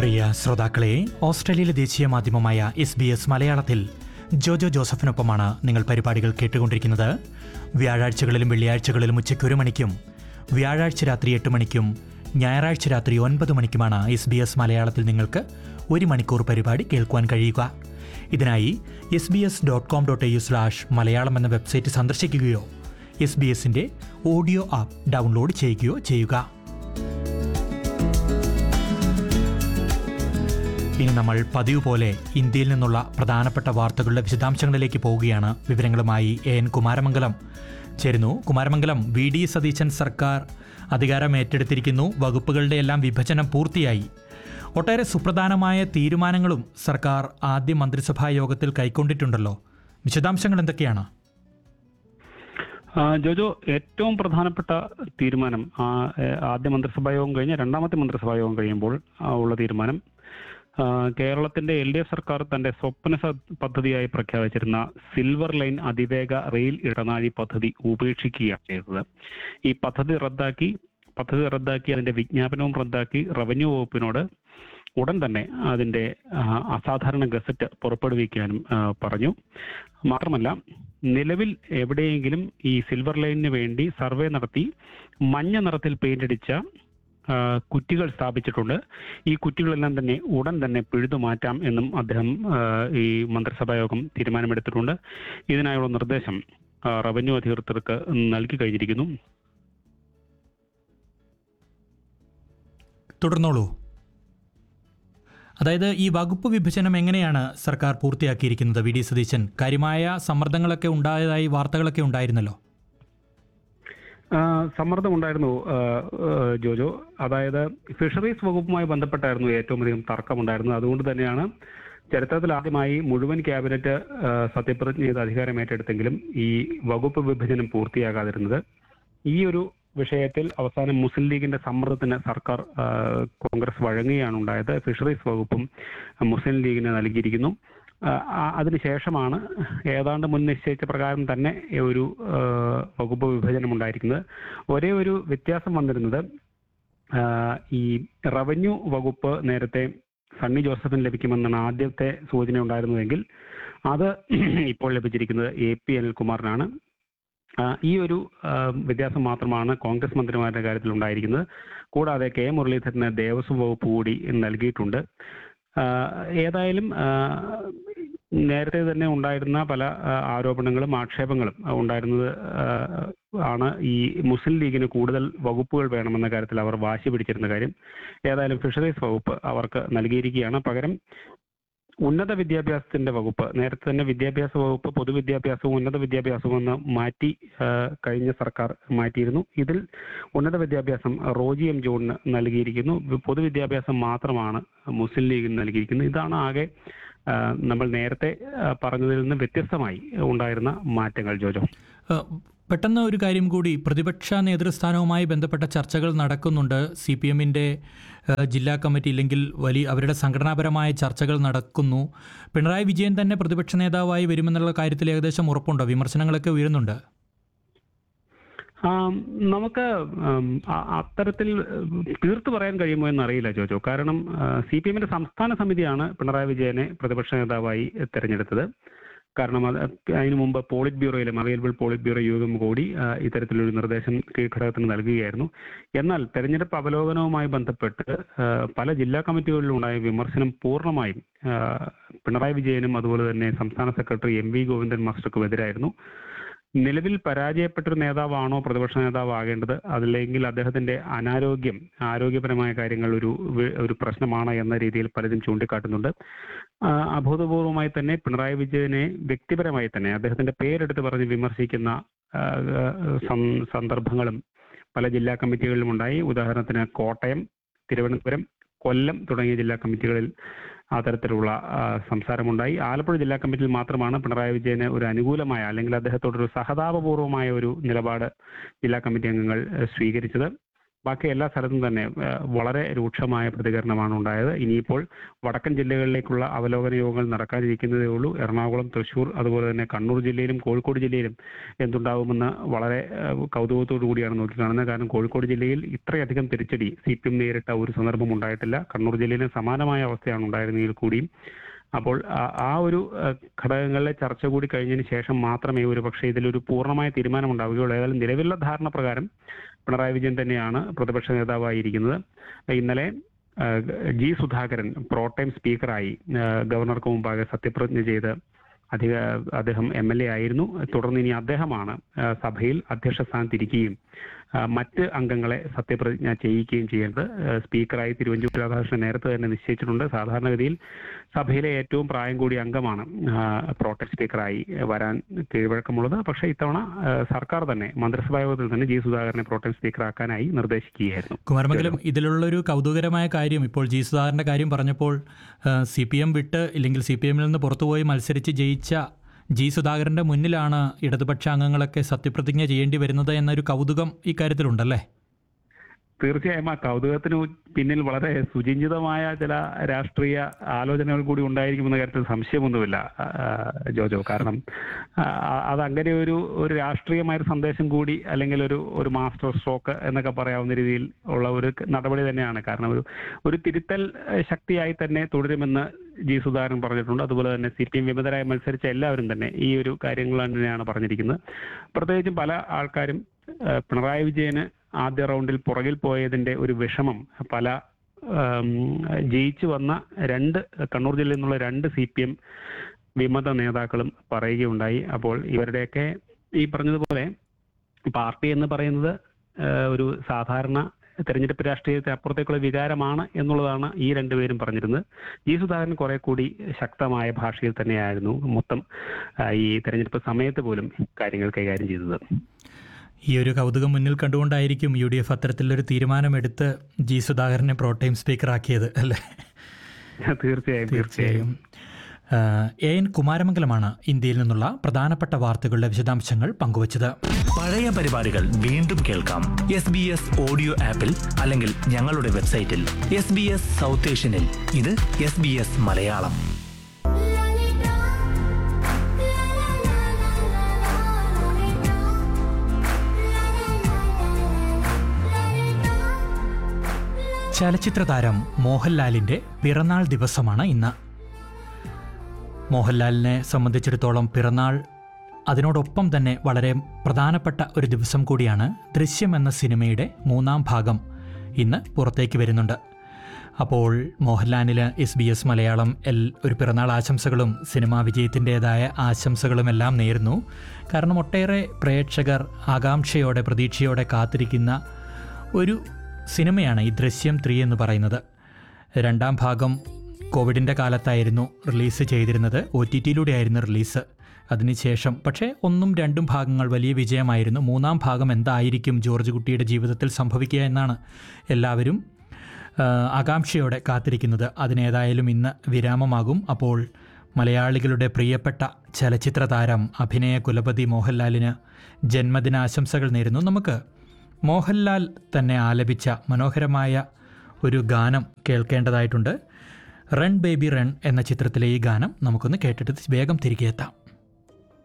പ്രിയ ശ്രോതാക്കളെ ഓസ്ട്രേലിയയിലെ ദേശീയ മാധ്യമമായ എസ് ബി എസ് മലയാളത്തിൽ ജോജോ ജോസഫിനൊപ്പമാണ് നിങ്ങൾ പരിപാടികൾ കേട്ടുകൊണ്ടിരിക്കുന്നത് വ്യാഴാഴ്ചകളിലും വെള്ളിയാഴ്ചകളിലും ഉച്ചയ്ക്ക് ഒരു മണിക്കും വ്യാഴാഴ്ച രാത്രി എട്ട് മണിക്കും ഞായറാഴ്ച രാത്രി ഒൻപത് മണിക്കുമാണ് എസ് ബി എസ് മലയാളത്തിൽ നിങ്ങൾക്ക് ഒരു മണിക്കൂർ പരിപാടി കേൾക്കുവാൻ കഴിയുക ഇതിനായി S B S dot com dot A U slash Malayalam എന്ന വെബ്സൈറ്റ് സന്ദർശിക്കുകയോ എസ് ബി എസിൻ്റെ ഓഡിയോ ആപ്പ് ഡൗൺലോഡ് ചെയ്യുകയോ ചെയ്യുക ഇനി നമ്മൾ പതിവ് പോലെ ഇന്ത്യയിൽ നിന്നുള്ള പ്രധാനപ്പെട്ട വാർത്തകളുടെ വിശദാംശങ്ങളിലേക്ക് പോവുകയാണ് വിവരങ്ങളുമായി എ എൻ കുമാരമംഗലം ചേരുന്നു കുമാരമംഗലം വി ഡി സതീശൻ സർക്കാർ അധികാരം ഏറ്റെടുത്തിരിക്കുന്നു വകുപ്പുകളുടെ എല്ലാം വിഭജനം പൂർത്തിയായി ഒട്ടേറെ സുപ്രധാനമായ തീരുമാനങ്ങളും സർക്കാർ ആദ്യ മന്ത്രിസഭാ യോഗത്തിൽ കൈക്കൊണ്ടിട്ടുണ്ടല്ലോ വിശദാംശങ്ങൾ എന്തൊക്കെയാണ് ആ, ജോജോ ഏറ്റവും പ്രധാനപ്പെട്ട തീരുമാനം ആ, ഏ, ആദ്യ മന്ത്രിസഭാ യോഗം കഴിഞ്ഞ് രണ്ടാമത്തെ മന്ത്രിസഭാ യോഗം കഴിയുമ്പോൾ ആ, ഉള്ള തീരുമാനം ആ, കേരളത്തിന്റെ എൽ ഡി എഫ് സർക്കാർ തന്റെ സ്വപ്ന സ- പദ്ധതിയായി പ്രഖ്യാപിച്ചിരുന്ന സിൽവർ ലൈൻ അതിവേഗ റെയിൽ ഇടനാഴി പദ്ധതി ഉപേക്ഷിക്കുകയാണ് ചെയ്തത് ഈ പദ്ധതി റദ്ദാക്കി പദ്ധതി റദ്ദാക്കി അതിന്റെ വിജ്ഞാപനവും റദ്ദാക്കി റവന്യൂ വകുപ്പിനോട് ഉടൻ തന്നെ അതിന്റെ ആ, അസാധാരണ ഗസറ്റ് പുറപ്പെടുവിക്കാനും ആ, പറഞ്ഞു മാത്രമല്ല നിലവിൽ എവിടെയെങ്കിലും ഈ സിൽവർ ലൈനിന് വേണ്ടി സർവേ നടത്തി മഞ്ഞ നിറത്തിൽ പെയിന്റ് അടിച്ച ആ, കുറ്റികൾ സ്ഥാപിച്ചിട്ടുണ്ട് ഈ കുറ്റികളെല്ലാം തന്നെ ഉടൻ തന്നെ പിഴുതു മാറ്റാം എന്നും അദ്ദേഹം ആ, ഈ മന്ത്രിസഭാ യോഗം തീരുമാനമെടുത്തിട്ടുണ്ട് ഇതിനായുള്ള നിർദ്ദേശം ആ, റവന്യൂ അധികൃതർക്ക് നൽകി കഴിഞ്ഞിരിക്കുന്നു തുടർന്നോളൂ അതായത് ഈ വകുപ്പ് വിഭജനം എങ്ങനെയാണ് സർക്കാർ പൂർത്തിയാക്കിയിരിക്കുന്നത് വി ഡി സതീശൻ കാര്യമായ സമ്മർദ്ദങ്ങളൊക്കെ ഉണ്ടായതായി വാർത്തകളൊക്കെ ഉണ്ടായിരുന്നല്ലോ ആ, സമ്മർദ്ദമുണ്ടായിരുന്നു ആ, ആ, ജോജോ അതായത് ഫിഷറീസ് വകുപ്പുമായി ബന്ധപ്പെട്ടായിരുന്നു ഏറ്റവും അധികം തർക്കമുണ്ടായിരുന്നത് അതുകൊണ്ട് തന്നെയാണ് ചരിത്രത്തിൽ ആദ്യമായി മുഴുവൻ ക്യാബിനറ്റ് ആ, സത്യപ്രതിജ്ഞ ചെയ്ത് അധികാരം ഏറ്റെടുത്തെങ്കിലും ഈ വകുപ്പ് വിഭജനം പൂർത്തിയാകാതിരുന്നത് ഈ ഒരു വിഷയത്തിൽ അവസാനം മുസ്ലിം ലീഗിന്റെ സമ്മർദ്ദത്തിന് സർക്കാർ ആ, കോൺഗ്രസ് വഴങ്ങുകയാണ് ഉണ്ടായത് ഫിഷറീസ് വകുപ്പും മുസ്ലിം ലീഗിന് നൽകിയിരിക്കുന്നു ആ, ആ- അതിനുശേഷമാണ് ഏതാണ്ട് മുൻ നിശ്ചയിച്ച പ്രകാരം തന്നെ ഒരു ആ, വകുപ്പ് വിഭജനം ഉണ്ടായിരിക്കുന്നത് ഒരേ ഒരു വ്യത്യാസം വന്നിരുന്നത് ആ, ഈ റവന്യൂ വകുപ്പ് നേരത്തെ സണ്ണി ജോസഫിന് ലഭിക്കുമെന്നാണ് ആദ്യത്തെ സൂചന ഉണ്ടായിരുന്നതെങ്കിൽ അത് ഇപ്പോൾ ലഭിച്ചിരിക്കുന്നത് എ പി അനിൽകുമാറിനാണ് ആ, ഈ ഒരു ആ, വ്യത്യാസം മാത്രമാണ് കോൺഗ്രസ് മന്ത്രിമാരുടെ കാര്യത്തിൽ ഉണ്ടായിരിക്കുന്നത് കൂടാതെ കെ മുരളീധരന് ദേവസ്വം വകുപ്പ് കൂടി നൽകിയിട്ടുണ്ട് ആ, ഏതായാലും ആ, നേരത്തെ തന്നെ ഉണ്ടായിരുന്ന പല ആ, ആരോപണങ്ങളും ആക്ഷേപങ്ങളും ആ, ഉണ്ടായിരുന്നത് ആ, ആണ് ഈ മുസ്ലിം ലീഗിന് കൂടുതൽ വകുപ്പുകൾ വേണമെന്ന കാര്യത്തിൽ അവർ വാശി പിടിച്ചിരുന്ന കാര്യം ഏതായാലും ഫിഷറീസ് വകുപ്പ് അവർക്ക് നൽകിയിരിക്കുകയാണ് പകരം ഉന്നത വിദ്യാഭ്യാസത്തിന്റെ വകുപ്പ് നേരത്തെ തന്നെ വിദ്യാഭ്യാസ വകുപ്പ് പൊതുവിദ്യാഭ്യാസവും ഉന്നത വിദ്യാഭ്യാസവും എന്ന് മാറ്റി ആ, കഴിഞ്ഞ സർക്കാർ മാറ്റിയിരുന്നു ഇതിൽ ഉന്നത വിദ്യാഭ്യാസം റോജി എം ജോണിന് നൽകിയിരിക്കുന്നു വി- പൊതുവിദ്യാഭ്യാസം മാത്രമാണ് മുസ്ലിം ലീഗിന് നൽകിയിരിക്കുന്നത് ഇതാണ് ആകെ ആ, നമ്മൾ നേരത്തെ ആ, പറഞ്ഞതിൽ നിന്ന് വ്യത്യസ്തമായി ഉണ്ടായിരുന്ന മാറ്റങ്ങൾ ജോജോ ഏഹ്, പെട്ടെന്ന് ഒരു കാര്യം കൂടി പ്രതിപക്ഷ നേതൃസ്ഥാനവുമായി ബന്ധപ്പെട്ട ചർച്ചകൾ നടക്കുന്നുണ്ട് സി പി എമ്മിൻ്റെ ജില്ലാ കമ്മിറ്റി ഇല്ലെങ്കിൽ വലിയ അവരുടെ സംഘടനാപരമായ ചർച്ചകൾ നടക്കുന്നു പിണറായി വിജയൻ തന്നെ പ്രതിപക്ഷ നേതാവായി വരുമെന്നുള്ള കാര്യത്തിൽ ഏകദേശം ഉറപ്പുണ്ടോ വിമർശനങ്ങളൊക്കെ ഉയരുന്നുണ്ട് ആം, നമുക്ക് ഉം, അ- അത്തരത്തിൽ ഉം, തീർത്തു പറയാൻ കഴിയുമോ എന്ന് അറിയില്ല ജോജോ കാരണം സി പി എമ്മിന്റെ സംസ്ഥാന സമിതിയാണ് പിണറായി വിജയനെ പ്രതിപക്ഷ നേതാവായി തെരഞ്ഞെടുത്തത് കാരണം അത് അതിനു മുമ്പ് പോളിറ്റ് ബ്യൂറോയിലെ അവൈലബിൾ പോളിറ്റ് ബ്യൂറോ യോഗം കൂടി ആ, ഇത്തരത്തിലൊരു നിർദ്ദേശം കീഴ്ഘടകത്തിന് നൽകുകയായിരുന്നു എന്നാൽ തെരഞ്ഞെടുപ്പ് അവലോകനവുമായി ബന്ധപ്പെട്ട് ആ, പല ജില്ലാ കമ്മിറ്റികളിലും ഉണ്ടായ വിമർശനം പൂർണ്ണമായും ആ, പിണറായി വിജയനും അതുപോലെ തന്നെ സംസ്ഥാന സെക്രട്ടറി എം വി ഗോവിന്ദൻ മാസ്റ്റർക്കും എതിരായിരുന്നു നിലവിൽ പരാജയപ്പെട്ടൊരു നേതാവാണോ പ്രതിപക്ഷ നേതാവ് ആകേണ്ടത് അതല്ലെങ്കിൽ അദ്ദേഹത്തിന്റെ അനാരോഗ്യം ആരോഗ്യപരമായ കാര്യങ്ങൾ ഒരു വി- ഒരു പ്രശ്നമാണ് എന്ന രീതിയിൽ പലരും ചൂണ്ടിക്കാട്ടുന്നുണ്ട് ആ, അഭൂതപൂർവമായി തന്നെ പിണറായി വിജയനെ വ്യക്തിപരമായി തന്നെ അദ്ദേഹത്തിന്റെ പേരെടുത്ത് പറഞ്ഞ് വിമർശിക്കുന്ന ആ, ആ, സം- സന്ദർഭങ്ങളും പല ജില്ലാ കമ്മിറ്റികളിലും ഉണ്ടായി ഉദാഹരണത്തിന് കോട്ടയം തിരുവനന്തപുരം കൊല്ലം തുടങ്ങിയ ജില്ലാ കമ്മിറ്റികളിൽ അത്തരത്തിലുള്ള ആ, സംസാരമുണ്ടായി ആലപ്പുഴ ജില്ലാ കമ്മിറ്റിയിൽ മാത്രമാണ് പിണറായി വിജയന് ഒരു അനുകൂലമായ അല്ലെങ്കിൽ അദ്ദേഹത്തോടൊരു സഹതാപപൂർവമായ ഒരു നിലപാട് ജില്ലാ കമ്മിറ്റി അംഗങ്ങൾ ഏഹ്, സ്വീകരിച്ചത് ബാക്കി എല്ലാ സ്ഥലത്തും തന്നെ ആ, വളരെ രൂക്ഷമായ പ്രതികരണമാണ് ഉണ്ടായത് ഇനിയിപ്പോൾ വടക്കൻ ജില്ലകളിലേക്കുള്ള അവലോകന യോഗങ്ങൾ നടക്കാനിരിക്കുന്നതേ ഉള്ളൂ എറണാകുളം തൃശൂർ അതുപോലെ തന്നെ കണ്ണൂർ ജില്ലയിലും കോഴിക്കോട് ജില്ലയിലും എന്തുണ്ടാവുമെന്ന് വളരെ ആ, കൗതുകത്തോടു കൂടിയാണ് നോക്കിക്കാണുന്നത് കാരണം കോഴിക്കോട് ജില്ലയിൽ ഇത്രയധികം തിരിച്ചടി സി പി എം നേരിട്ട ഒരു സന്ദർഭം ഉണ്ടായിട്ടില്ല കണ്ണൂർ ജില്ലയിലും സമാനമായ അവസ്ഥയാണ് ഉണ്ടായിരുന്നെങ്കിൽ കൂടിയും അപ്പോൾ ആ- ആ ഒരു ആ, ഘടകങ്ങളിലെ ചർച്ച കൂടി കഴിഞ്ഞതിന് ശേഷം മാത്രമേ ഒരു പക്ഷേ ഇതിലൊരു പൂർണ്ണമായ തീരുമാനം ഉണ്ടാവുകയുള്ളൂ ഏതായാലും നിലവിലുള്ള ധാരണ പ്രകാരം പിണറായി വിജയൻ തന്നെയാണ് പ്രതിപക്ഷ നേതാവായിരിക്കുന്നത് ഇന്നലെ ആ, ജി സുധാകരൻ പ്രോട്ടൈം സ്പീക്കറായി ആ, ഗവർണർക്ക് മുമ്പാകെ സത്യപ്രതിജ്ഞ ചെയ്ത് അധിക അദ്ദേഹം എം എൽ എ ആയിരുന്നു തുടർന്ന് ഇനി അദ്ദേഹമാണ് ആ, സഭയിൽ അധ്യക്ഷ സ്ഥാനത്തിരിക്കുകയും ആ, മറ്റ് അംഗങ്ങളെ സത്യപ്രതിജ്ഞ ചെയ്യിക്കുകയും ചെയ്യേണ്ടത് ആ, സ്പീക്കറായി തിരുവഞ്ചൂർ രാധാകൃഷ്ണൻ നേരത്തെ തന്നെ നിശ്ചയിച്ചിട്ടുണ്ട് സാധാരണഗതിയിൽ സഭയിലെ ഏറ്റവും പ്രായം കൂടിയ അംഗമാണ് ആ, പ്രോട്ടം സ്പീക്കറായി വരാൻ കീഴ്വഴക്കമുള്ളത് പക്ഷേ ഇത്തവണ ആ, സർക്കാർ തന്നെ മന്ത്രിസഭാ യോഗത്തിൽ തന്നെ ജി സുധാകരനെ പ്രോട്ടം സ്പീക്കറാക്കാനായി നിർദ്ദേശിക്കുകയായിരുന്നു കുമാരമംഗലം ഇതിലുള്ളൊരു കൗതുകരമായ കാര്യം ഇപ്പോൾ ജി സുധാകരൻ്റെ കാര്യം പറഞ്ഞപ്പോൾ സി പി എം വിട്ട് ഇല്ലെങ്കിൽ സി പി എമ്മിൽ നിന്ന് പുറത്തുപോയി മത്സരിച്ച് ജയിച്ച ജി സുധാകരൻ്റെ മുന്നിലാണ് ഇടതുപക്ഷ അംഗങ്ങളൊക്കെ സത്യപ്രതിജ്ഞ ചെയ്യേണ്ടി വരുന്നത് എന്നൊരു കൗതുകം ഇക്കാര്യത്തിലുണ്ടല്ലേ തീർച്ചയായും ആ കൗതുകത്തിന് പിന്നിൽ വളരെ സുചിന്തിതമായ ചില രാഷ്ട്രീയ ആലോചനകൾ കൂടി ഉണ്ടായിരിക്കുമെന്ന കാര്യത്തിൽ സംശയമൊന്നുമില്ല ആ, ജോജോ കാരണം ആ, അത് അങ്ങനെ ഒരു ഒരു രാഷ്ട്രീയമായ ഒരു സന്ദേശം കൂടി അല്ലെങ്കിൽ ഒരു ഒരു മാസ്റ്റർ സ്ട്രോക്ക് എന്നൊക്കെ പറയാവുന്ന രീതിയിൽ ഉള്ള ഒരു നടപടി തന്നെയാണ് കാരണം ഒരു ഒരു തിരുത്തൽ ഏഹ്, ശക്തിയായി തന്നെ തുടരുമെന്ന് ജി സുധാകരൻ പറഞ്ഞിട്ടുണ്ട് അതുപോലെ തന്നെ സി പി എം വിമതരായി മത്സരിച്ച എല്ലാവരും തന്നെ ഈ ഒരു കാര്യങ്ങൾ തന്നെയാണ് പറഞ്ഞിരിക്കുന്നത് പ്രത്യേകിച്ചും പല ആൾക്കാരും ഏഹ്, പിണറായി വിജയന് ആദ്യ റൗണ്ടിൽ പുറകിൽ പോയതിന്റെ ഒരു വിഷമം പല ആം, ജയിച്ചു വന്ന രണ്ട് കണ്ണൂർ ജില്ലയിൽ നിന്നുള്ള രണ്ട് സി പി എം വിമത നേതാക്കളും പറയുകയുണ്ടായി അപ്പോൾ ഇവരുടെയൊക്കെ ഈ പറഞ്ഞതുപോലെ പാർട്ടി എന്ന് പറയുന്നത് ഏഹ്, ഒരു സാധാരണ തെരഞ്ഞെടുപ്പ് രാഷ്ട്രീയത്തെ അപ്പുറത്തേക്കുള്ള വികാരമാണ് എന്നുള്ളതാണ് ഈ രണ്ടുപേരും പറഞ്ഞിരുന്നത് ജി സുധാകരൻ കുറെ കൂടി ശക്തമായ ഭാഷയിൽ തന്നെയായിരുന്നു മൊത്തം ആ, ഈ തെരഞ്ഞെടുപ്പ് സമയത്ത് പോലും കാര്യങ്ങൾ കൈകാര്യം ചെയ്തത് ഈ ഒരു കൗതുകം മുന്നിൽ കണ്ടുകൊണ്ടായിരിക്കും യു ഡി എഫ് അത്തരത്തിലൊരു തീരുമാനമെടുത്ത് ജി സുധാകരനെ പ്രോട്ടൈം സ്പീക്കറാക്കിയത് അല്ലേ തീർച്ചയായും തീർച്ചയായും ആ, എ എൻ കുമാരമംഗലമാണ് ഇന്ത്യയിൽ നിന്നുള്ള പ്രധാനപ്പെട്ട വാർത്തകളുടെ വിശദാംശങ്ങൾ പങ്കുവച്ചത് പഴയ പരിപാടികൾ വീണ്ടും കേൾക്കാം എസ് ബി എസ് ഓഡിയോ ആപ്പിൽ അല്ലെങ്കിൽ ഞങ്ങളുടെ വെബ്സൈറ്റിൽ എസ് ബി എസ് സൗത്ത് ഏഷ്യനിൽ ഇത് എസ് ബി എസ് മലയാളം ചലച്ചിത്ര താരം മോഹൻലാലിൻ്റെ പിറന്നാൾ ദിവസമാണ് ഇന്ന് മോഹൻലാലിനെ സംബന്ധിച്ചിടത്തോളം പിറന്നാൾ അതിനോടൊപ്പം തന്നെ വളരെ പ്രധാനപ്പെട്ട ഒരു ദിവസം കൂടിയാണ് ദൃശ്യം എന്ന സിനിമയുടെ മൂന്നാം ഭാഗം ഇന്ന് പുറത്തേക്ക് വരുന്നുണ്ട് അപ്പോൾ മോഹൻലാലിന് S B S Malayalam L ഒരു പിറന്നാൾ ആശംസകളും സിനിമാ വിജയത്തിൻ്റെതായ ആശംസകളും എല്ലാം നേരുന്നു കാരണം ഒട്ടേറെ പ്രേക്ഷകർ ആകാംക്ഷയോടെ പ്രതീക്ഷയോടെ കാത്തിരിക്കുന്ന ഒരു സിനിമയാണ് ഈ ദൃശ്യം ത്രീ എന്ന് പറയുന്നത് രണ്ടാം ഭാഗം കോവിഡിൻ്റെ കാലത്തായിരുന്നു റിലീസ് ചെയ്തിരുന്നത് ഒ ടി ടിയിലൂടെയായിരുന്നു റിലീസ് അതിനുശേഷം പക്ഷേ ഒന്നും രണ്ടും ഭാഗങ്ങൾ വലിയ വിജയമായിരുന്നു മൂന്നാം ഭാഗം എന്തായിരിക്കും ജോർജ് കുട്ടിയുടെ ജീവിതത്തിൽ സംഭവിക്കുക എന്നാണ് എല്ലാവരും ആ, ആകാംക്ഷയോടെ കാത്തിരിക്കുന്നത് അതിനേതായാലും ഇന്ന് വിരാമമാകും അപ്പോൾ മലയാളികളുടെ പ്രിയപ്പെട്ട ചലച്ചിത്ര താരം അഭിനയ കുലപതി മോഹൻലാലിന് ജന്മദിനാശംസകൾ നേരുന്നു നമുക്ക് മോഹൻലാൽ തന്നെ ആലപിച്ച മനോഹരമായ ഒരു ഗാനം കേൾക്കേണ്ടതായിട്ടുണ്ട് റൺ ബേബി റൺ എന്ന ചിത്രത്തിലെ ഈ ഗാനം നമുക്കൊന്ന് കേട്ടിട്ട് വേഗം തിരികെ എത്താം